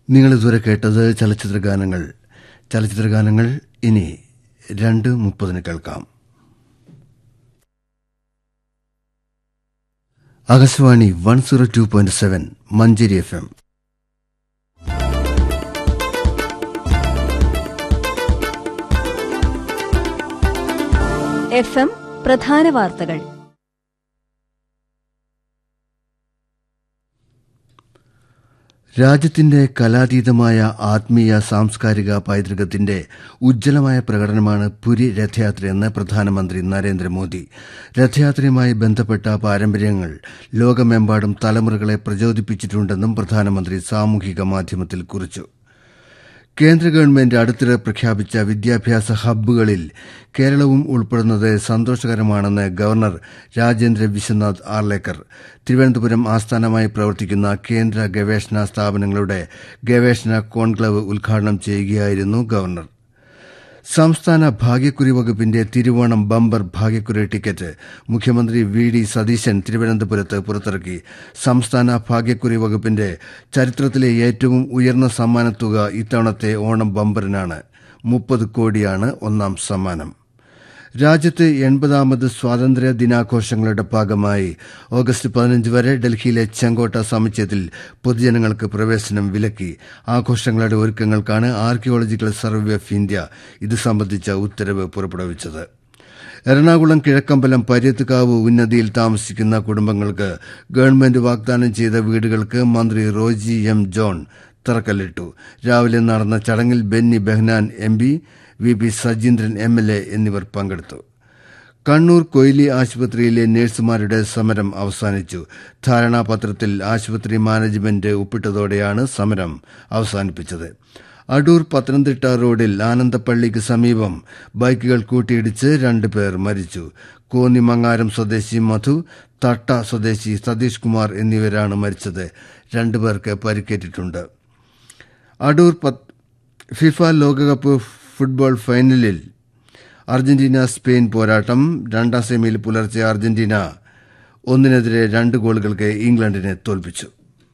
നിങ്ങൾ ഇതുവരെ കേട്ടത് ചലച്ചിത്ര ഗാനങ്ങൾ ചലച്ചിത്ര ഗാനങ്ങൾ ഇനി രണ്ട് മുപ്പതിന് കേൾക്കാം Akashvani one zero two point seven Manjeri F M F M പ്രധാന വാർത്തകൾ രാജ്യത്തിന്റെ കലാതീതമായ ആത്മീയ സാംസ്കാരിക പൈതൃകത്തിന്റെ ഉജ്ജ്വലമായ പ്രകടനമാണ് പുരി രഥയാത്രയെന്ന് പ്രധാനമന്ത്രി നരേന്ദ്രമോദി രഥയാത്രയുമായി ബന്ധപ്പെട്ട പാരമ്പര്യങ്ങൾ ലോകമെമ്പാടും തലമുറകളെ പ്രചോദിപ്പിച്ചിട്ടുണ്ടെന്നും പ്രധാനമന്ത്രി സാമൂഹിക മാധ്യമത്തിൽ കുറിച്ചു കേന്ദ്ര ഗവൺമെന്റ് അടുത്തിടെ പ്രഖ്യാപിച്ച വിദ്യാഭ്യാസ ഹബ്ബുകളിൽ കേരളവും ഉൾപ്പെടുന്നത് സന്തോഷകരമാണെന്ന് ഗവർണർ രാജേന്ദ്ര വിശ്വനാഥ് ആർലേക്കർ തിരുവനന്തപുരം ആസ്ഥാനമായി പ്രവർത്തിക്കുന്ന കേന്ദ്ര ഗവേഷണ സ്ഥാപനങ്ങളുടെ ഗവേഷണ കോൺക്ലവ് ഉദ്ഘാടനം ചെയ്യുകയായിരുന്നു ഗവർണർ സംസ്ഥാന ഭാഗ്യക്കുറി വകുപ്പിന്റെ തിരുവോണം ബമ്പർ ഭാഗ്യക്കുറി ടിക്കറ്റ് മുഖ്യമന്ത്രി വി ഡി സതീശൻ തിരുവനന്തപുരത്ത് പുറത്തിറക്കി സംസ്ഥാന ഭാഗ്യക്കുറി വകുപ്പിന്റെ ചരിത്രത്തിലെ ഏറ്റവും ഉയർന്ന സമ്മാനത്തുക ഇത്തവണത്തെ ഓണം ബമ്പറിനാണ് മുപ്പത് കോടിയാണ് ഒന്നാം സമ്മാനം രാജ്യത്ത് എൺപതാമത് സ്വാതന്ത്ര്യ ദിനാഘോഷങ്ങളുടെ ഭാഗമായി ഓഗസ്റ്റ് പതിനഞ്ച് വരെ ഡൽഹിയിലെ ചെങ്കോട്ട സമുച്ചയത്തിൽ പൊതുജനങ്ങൾക്ക് പ്രവേശനം വിലക്കി ആഘോഷങ്ങളുടെ ഒരുക്കങ്ങൾക്കാണ് ആർക്കിയോളജിക്കൽ സർവേ ഓഫ് ഇന്ത്യ ഇത് സംബന്ധിച്ച ഉത്തരവ് പുറപ്പെടുവിച്ചത് എറണാകുളം കിഴക്കമ്പലം പര്യത്തുകാവ് ഉന്നതിയിൽ താമസിക്കുന്ന കുടുംബങ്ങൾക്ക് ഗവൺമെന്റ് വാഗ്ദാനം ചെയ്ത വീടുകൾക്ക് മന്ത്രി റോജി എം ജോൺ തറക്കല്ലിട്ടു രാവിലെ നടന്ന ചടങ്ങിൽ Benny Behanan M P V P Sajeendran M L A എന്നിവർ പങ്കെടുത്തു കണ്ണൂർ കൊയിലി ആശുപത്രിയിലെ നഴ്സുമാരുടെ സമരം അവസാനിച്ചു ധാരണാപത്രത്തിൽ ആശുപത്രി മാനേജ്മെന്റ് ഒപ്പിട്ടതോടെയാണ് സമരം അവസാനിപ്പിച്ചത് അടൂർ പത്തനംതിട്ട റോഡിൽ ആനന്ദപ്പള്ളിക്ക് സമീപം ബൈക്കുകൾ കൂട്ടിയിടിച്ച് രണ്ടുപേർ മരിച്ചു കോന്നിമങ്ങാരം സ്വദേശി മധു തട്ട സ്വദേശി സതീഷ് കുമാർ എന്നിവരാണ് മരിച്ചത് രണ്ടുപേർക്ക് പരിക്കേറ്റിട്ടുണ്ട് അടൂർ ഫിഫ ലോകകപ്പ് ഫുട്ബോൾ ഫൈനലിൽ അർജന്റീന സ്പെയിൻ പോരാട്ടം രണ്ടാം സെമിയിൽ പുലർച്ചെ അർജന്റീന ഒന്നിനെതിരെ രണ്ട് ഗോളുകൾക്ക് ഇംഗ്ലണ്ടിനെ തോൽപ്പിച്ചു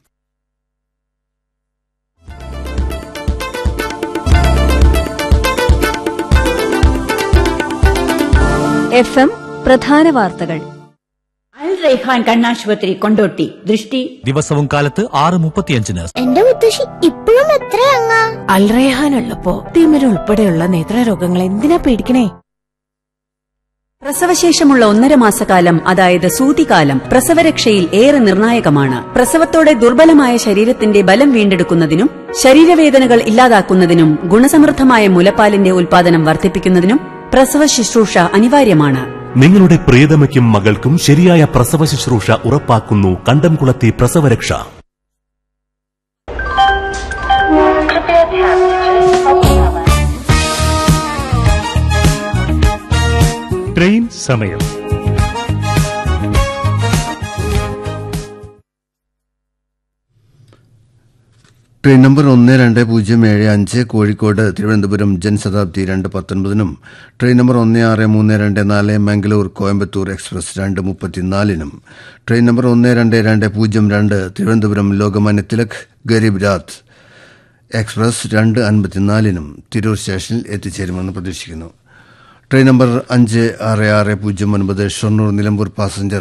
എഫ് എം പ്രധാന വാർത്തകൾ അൽ റൈഹാൻ കണ്ണാശുപത്രി കൊണ്ടോട്ടി ദൃഷ്ടി ദിവസവും കാലത്ത് ആറ് മുപ്പത്തിയഞ്ചിന് എന്റെ മുത്തശ്ശി ഇപ്പോഴും എത്രയങ്ങാ അൽറേഹാൻ ഉള്ളപ്പോ തിമിര ഉൾപ്പെടെയുള്ള നേത്രരോഗങ്ങൾ എന്തിനാ പേടിക്കണേ പ്രസവശേഷമുള്ള ഒന്നര മാസക്കാലം അതായത് സൂതികാലം പ്രസവരക്ഷയിൽ ഏറെ നിർണായകമാണ് പ്രസവത്തോടെ ദുർബലമായ ശരീരത്തിന്റെ ബലം വീണ്ടെടുക്കുന്നതിനും ശരീരവേദനകൾ ഇല്ലാതാക്കുന്നതിനും ഗുണസമൃദ്ധമായ മുലപ്പാലിന്റെ ഉൽപാദനം വർദ്ധിപ്പിക്കുന്നതിനും പ്രസവ ശുശ്രൂഷ അനിവാര്യമാണ് നിങ്ങളുടെ പ്രിയതമയ്ക്കും മകൾക്കും ശരിയായ പ്രസവ ശുശ്രൂഷ ഉറപ്പാക്കുന്നു കണ്ടംകുളത്തി പ്രസവരക്ഷ ട്രെയിൻ സമയം ട്രെയിൻ നമ്പർ ഒന്ന് രണ്ട് പൂജ്യം ഏഴ് അഞ്ച് കോഴിക്കോട് തിരുവനന്തപുരം ജൻശതാബ്ദി രണ്ട് പത്തൊൻപതിനും ട്രെയിൻ നമ്പർ ഒന്ന് ആറ് മൂന്ന് രണ്ട് നാല് മംഗളൂർ കോയമ്പത്തൂർ എക്സ്പ്രസ് രണ്ട് മുപ്പത്തിനാലിനും ട്രെയിൻ നമ്പർ ഒന്ന് രണ്ട് രണ്ട് പൂജ്യം രണ്ട് തിരുവനന്തപുരം ലോകമാന്യ തിലക് ഗരീബ് രാത്ത് എക്സ്പ്രസ് രണ്ട് അൻപത്തിനാലിനും തിരൂർ സ്റ്റേഷനിൽ എത്തിച്ചേരുമെന്ന് പ്രതീക്ഷിക്കുന്നു ട്രെയിൻ നമ്പർ അഞ്ച് ആറ് ആറ് പൂജ്യം ഒൻപത് ഷൊർണൂർ നിലമ്പൂർ പാസഞ്ചർ